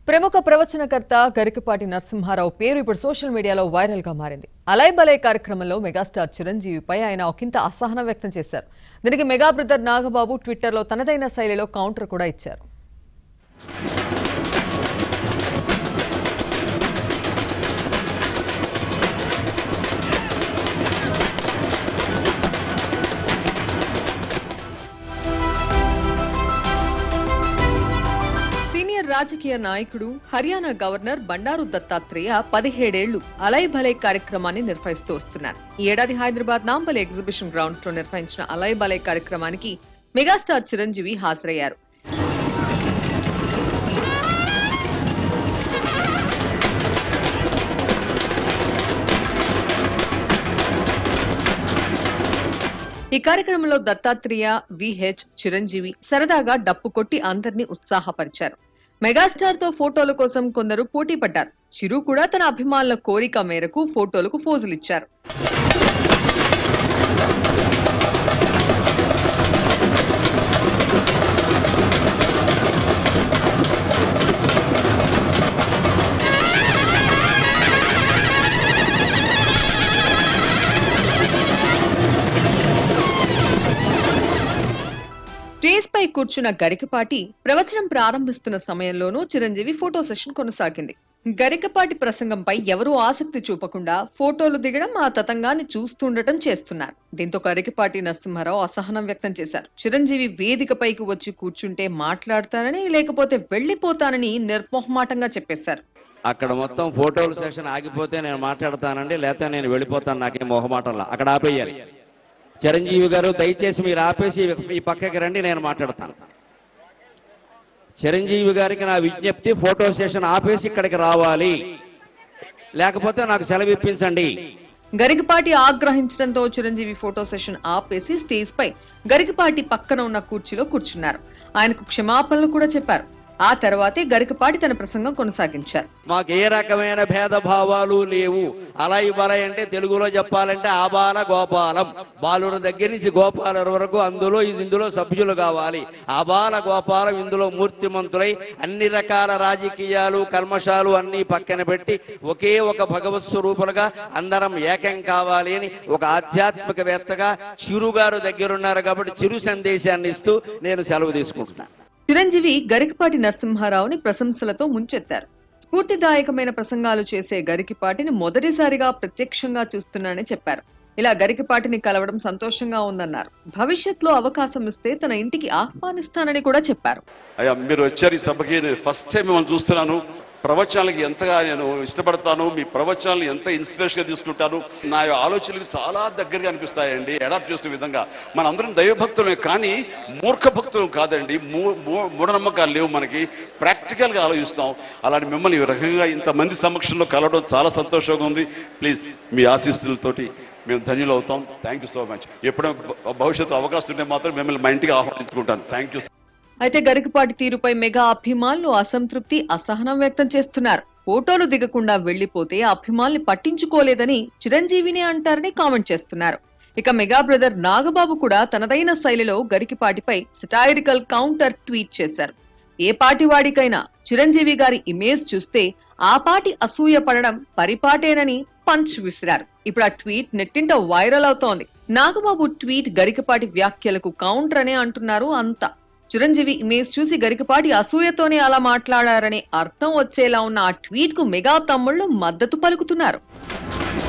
ప్రముఖ ప్రవచనకర్త గరికపాటి నరసింహారావు పేరు ఇప్పుడు సోషల్ మీడియాలో వైరల్ గా మారింది అలై బలై కార్యక్రమంలో మెగాస్టార్ చిరంజీవిపై ఆయన ఒకంత అసహనం వ్యక్తం చేశారు దీనికి మెగా బ్రదర్ నాగబాబు ట్విట్టర్లో తనదైన శైలిలో కౌంటర్ కూడా ఇచ్చారు సీనియర్ రాజకీయ నాయకుడు హర్యానా గవర్నర్ బండారు దత్తాత్రేయ పదిహేడేళ్లు అలై భలై కార్యక్రమాన్ని నిర్వహిస్తూ వస్తున్నారు ఈ ఏడాది హైదరాబాద్ నాంపల్లి ఎగ్జిబిషన్ గ్రౌండ్స్ లో నిర్వహించిన అలై భలై కార్యక్రమానికి మెగాస్టార్ చిరంజీవి హాజరయ్యారు ఈ కార్యక్రమంలో దత్తాత్రేయ విహెచ్ చిరంజీవి సరదాగా డప్పు కొట్టి అందరినీ ఉత్సాహపరిచారు మెగాస్టార్ తో ఫోటోల కోసం కొందరు పోటీ పడ్డారు చిరు కూడా తన అభిమానుల కోరిక మేరకు ఫోటోలకు ఫోజులిచ్చారు స్టేజ్ పై కూర్చున్న గరికపాటి ప్రవచనం ప్రారంభిస్తున్న సమయంలోనూ చిరంజీవి ఫోటో సెషన్ కొనసాగింది గరికపాటి ప్రసంగంపై ఎవరూ ఆసక్తి చూపకుండా ఫోటోలు దిగడం ఆ తతంగాన్ని చూస్తుండటం చేస్తున్నారు దీంతో గరికపాటి నరసింహారావు అసహనం వ్యక్తం చేశారు చిరంజీవి వేదికపైకి వచ్చి కూర్చుంటే మాట్లాడతానని లేకపోతే వెళ్లిపోతానని నిర్మోహమాటంగా చెప్పేశారు అక్కడ మొత్తం ఫోటోల సెషన్ ఆగిపోతే నేను మాట్లాడతానండి లేకపోతే నేను వెళ్ళిపోతాను నాకేం మొహమాటంలా అక్కడ ఆపేయాలి చిరంజీవి గారు దయచేసి మీరు ఆపేసి ఈ పక్కకి రండి నేను మాట్లాడతాను చిరంజీవి గారికి నా విజ్ఞప్తి ఫోటో సెషన్ ఆపేసి ఇక్కడికి రావాలి లేకపోతే నాకు సెలవు ఇప్పించండి గరికపాటి ఆగ్రహించడంతో చిరంజీవి ఫోటో సెషన్ ఆపేసి స్టేజ్ పై గరికపాటి పక్కన ఉన్న కుర్చీలో కూర్చున్నారు ఆయనకు క్షమాపణలు కూడా చెప్పారు ఆ తర్వాతే గరికపాటి తన ప్రసంగం కొనసాగించారు మాకు ఏ రకమైన భేదభావాలు లేవు అలా ఇవ్వాలి అంటే తెలుగులో చెప్పాలంటే ఆబాల గోపాలం బాలుర దగ్గర నుంచి గోపాల వరకు అందులో ఇందులో సభ్యులు కావాలి ఆబాల గోపాలం ఇందులో మూర్తిమంతులై అన్ని రకాల రాజకీయాలు కల్మషాలు అన్ని పక్కన పెట్టి ఒకే ఒక భగవత్ స్వరూపులుగా అందరం ఏకం కావాలి అని ఒక ఆధ్యాత్మికవేత్తగా చిరుగారు దగ్గరున్నారు కాబట్టి చిరు సందేశాన్ని ఇస్తూ నేను సెలవు తీసుకుంటున్నాను చిరంజీవి గరికపాటి నరసింహారావుని ప్రశంసలతో ముంచెత్తారు స్ఫూర్తిదాయకమైన ప్రసంగాలు చేసే గరికిపాటిని మొదటిసారిగా ప్రత్యక్షంగా చూస్తున్నానని చెప్పారు ఇలా గరికిపాటిని కలవడం సంతోషంగా ఉందన్నారు భవిష్యత్తులో అవకాశం ఇస్తే తన ఇంటికి ఆహ్వానిస్తానని కూడా చెప్పారు అయ్యా మీరు వచ్చారు ఈ సభకి నేను ఫస్ట్ టైం మిమ్మల్ని చూస్తున్నాను ప్రవచనాలకి ఎంతగా నేను ఇష్టపడతాను మీ ప్రవచనాలు ఎంత ఇన్స్పిరేషన్గా తీసుకుంటాను నా ఆలోచనలకు చాలా దగ్గరగా అనిపిస్తాయండి అడాప్ట్ చేసే విధంగా మన అందరం దైవభక్తులమే కానీ మూర్ఖ భక్తులు కాదండి మూ- మూ- మూఢనమ్మకాలు లేవు మనకి ప్రాక్టికల్గా ఆలోచిస్తాం అలాంటి మిమ్మల్ని ఈ రకంగా ఇంతమంది సమక్షంలో కలవడం చాలా సంతోషంగా ఉంది ప్లీజ్ మీ ఆశీస్సులతోటి మేము ధన్యులు అవుతాం థ్యాంక్ యూ సో మచ్ ఎప్పుడైనా భ- భవిష్యత్తు అవకాశం ఉంటే మాత్రం మిమ్మల్ని మా ఇంటికి ఆహ్వానించుకుంటాను థ్యాంక్ యూ అయితే గరికపాటి తీరుపై మెగా అభిమానులు అసంతృప్తి అసహనం వ్యక్తం చేస్తున్నారు ఫోటోలు దిగకుండా వెళ్లిపోతే ఆ అభిమానుల్ని పట్టించుకోలేదని చిరంజీవిని అంటారని కామెంట్ చేస్తున్నారు ఇక మెగా బ్రదర్ నాగబాబు కూడా తనదైన శైలిలో గరికిపాటిపై సిటాయిరికల్ కౌంటర్ ట్వీట్ చేశారు ఏ పాటి వాడికైనా చిరంజీవి గారి ఇమేజ్ చూస్తే ఆ పాటి అసూయ పడడం పరిపాటేనని పంచ్ విసిరారు ఇప్పుడు ఆ ట్వీట్ నెట్టింట వైరల్ అవుతోంది నాగబాబు ట్వీట్ గరికపాటి వ్యాఖ్యలకు కౌంటర్ అనే అంటున్నారు అంతా చిరంజీవి ఇమేజ్ చూసి గరికపాటి అసూయతోనే అలా మాట్లాడారనే అర్థం వచ్చేలా ఉన్న ఆ ట్వీట్ కు మెగా తమ్ముళ్లు మద్దతు పలుకుతున్నారు